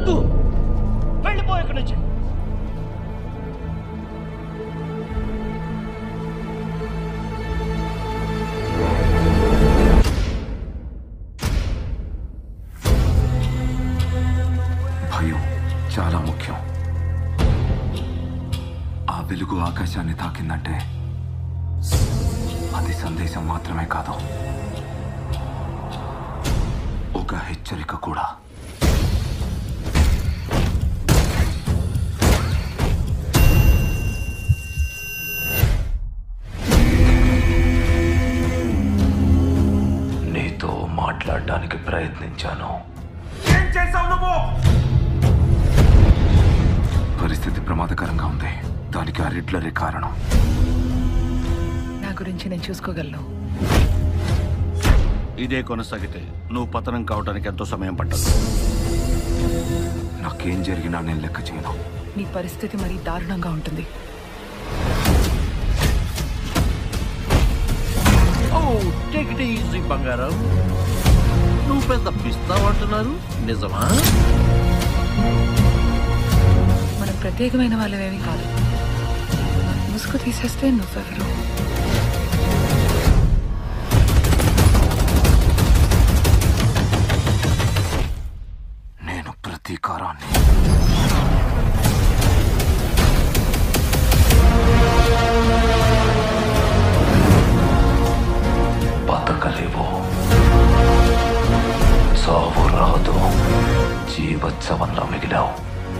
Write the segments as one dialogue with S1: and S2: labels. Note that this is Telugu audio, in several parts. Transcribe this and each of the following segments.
S1: వద్దు వెళ్ళిపో ఇక్కడి నుంచి
S2: భయం చాలా ముఖ్యం ఆ వెలుగు ఆకాశాన్ని తాకిందంటే అది సందేశం మాత్రమే కాదు ఒక హెచ్చరిక కూడా నీతో మాట్లాడడానికి ప్రయత్నించాను
S3: ఏం చేసావు నువ్వు
S2: పరిస్థితి ప్రమాదకరంగా ఉంది దానికి ఆ రిడ్లరే కారణం
S4: నా గురించి నేను చూసుకోగలను
S5: ఇదే కొనసాగితే నువ్వు పతనం కావడానికి ఎంతో సమయం పట్టదు
S2: నాకేం జరిగినా నేను లెక్క చేయను
S4: నీ పరిస్థితి మరీ దారుణంగా ఉంటుంది
S1: ఓ టేక్ ఇట్ ఈజీ బంగారం నువ్వు పెద్ద పిస్తావు అంటున్నారు నిజమా
S4: మనం ప్రత్యేకమైన వాళ్ళమేమీ కాదు ముసుగు తీసేస్తే నువ్వెవరు
S2: నేను ప్రతీకారాన్ని బతకలేవు సావు రాదు జీవోత్సవంలో మిగిలావు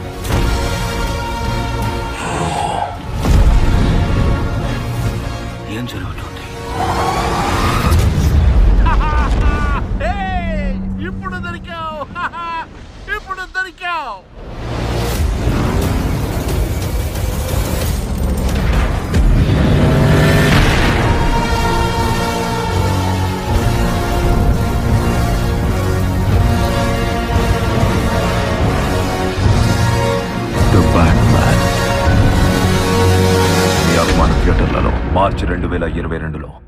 S5: ఏం జరుగుతుంది
S1: ఏయ్, ఇప్పుడు దొరికావు ఇప్పుడు దొరికావు
S2: ద బ్యాట్ మ్యాన్ మీ అభిమాన థియేటర్లలో మార్చి రెండు వేల ఇరవై రెండులో